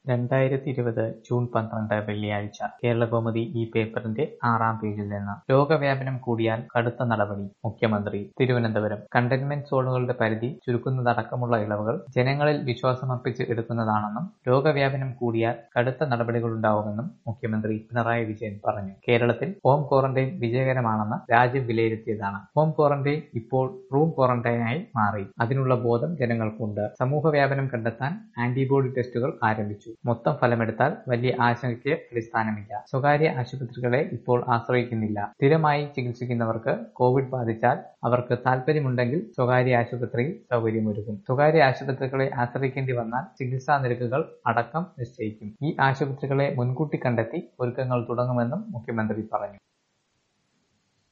രണ്ടായിരത്തി ഇരുപത് ജൂൺ പന്ത്രണ്ട് വെള്ളിയാഴ്ച കേരളകൗമുദി ഈ പേപ്പറിന്റെ ആറാം പേജിൽ നിന്ന് രോഗവ്യാപനം കൂടിയാൽ കടുത്ത നടപടി മുഖ്യമന്ത്രി തിരുവനന്തപുരം കണ്ടെയ്ൻമെന്റ് സോണുകളുടെ പരിധി ചുരുക്കുന്നതടക്കമുള്ള ഇളവുകൾ ജനങ്ങളിൽ വിശ്വാസമർപ്പിച്ച് എടുക്കുന്നതാണെന്നും രോഗവ്യാപനം കൂടിയാൽ കടുത്ത നടപടികളുണ്ടാവുമെന്നും മുഖ്യമന്ത്രി പിണറായി വിജയൻ പറഞ്ഞു കേരളത്തിൽ ഹോം ക്വാറന്റൈൻ വിജയകരമാണെന്ന് രാജ്യം വിലയിരുത്തിയതാണ് ഹോം ക്വാറന്റൈൻ ഇപ്പോൾ റൂം ക്വാറന്റൈനായി മാറി അതിനുള്ള ബോധം ജനങ്ങൾക്കുണ്ട് സമൂഹവ്യാപനം കണ്ടെത്താൻ ആന്റിബോഡി ടെസ്റ്റുകൾ ആരംഭിച്ചു മൊത്തം ഫലമെടുത്താൽ വലിയ ആശങ്കയ്ക്ക് അടിസ്ഥാനമില്ല സ്വകാര്യ ആശുപത്രികളെ ഇപ്പോൾ ആശ്രയിക്കുന്നില്ല സ്ഥിരമായി ചികിത്സിക്കുന്നവർക്ക് കോവിഡ് ബാധിച്ചാൽ അവർക്ക് താല്പര്യമുണ്ടെങ്കിൽ സ്വകാര്യ ആശുപത്രിയിൽ സൗകര്യമൊരുക്കും സ്വകാര്യ ആശുപത്രികളെ ആശ്രയിക്കേണ്ടി വന്നാൽ ചികിത്സാ നിരക്കുകൾ അടക്കം നിശ്ചയിക്കും ഈ ആശുപത്രികളെ മുൻകൂട്ടി കണ്ടെത്തി ഒരുക്കങ്ങൾ തുടങ്ങുമെന്നും മുഖ്യമന്ത്രി പറഞ്ഞു